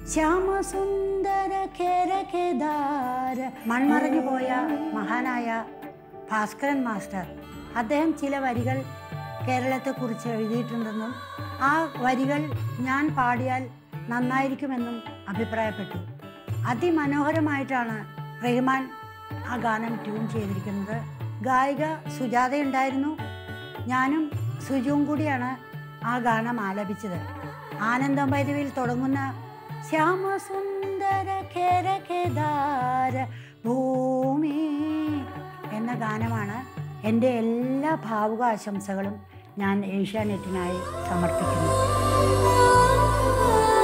ശ്യാമസുന്ദര കേരകേദാര മൺമറഞ്ഞു പോയ മഹാനായ ഭാസ്കരൻ മാസ്റ്റർ അദ്ദേഹം ചില വരികൾ കേരളത്തെക്കുറിച്ച് എഴുതിയിട്ടുണ്ടെന്നും ആ വരികൾ ഞാൻ പാടിയാൽ നന്നായിരിക്കുമെന്നും അഭിപ്രായപ്പെട്ടു അതിമനോഹരമായിട്ടാണ് റഹ്മാൻ ആ ഗാനം ട്യൂൺ ചെയ്തിരിക്കുന്നത് ഗായിക സുജാതയുണ്ടായിരുന്നു ഞാനും സുജുവും കൂടിയാണ് ആ ഗാനം ആലപിച്ചത് ആനന്ദം ഭൈരവിയിൽ തുടങ്ങുന്ന ശ്യാമസുന്ദര കേരകേദാര ഭൂമി എന്ന ഗാനമാണ് എൻ്റെ എല്ലാ ഭാവുക ആശംസകളും ഞാൻ ഏഷ്യാനെറ്റിനായി സമർപ്പിക്കുന്നു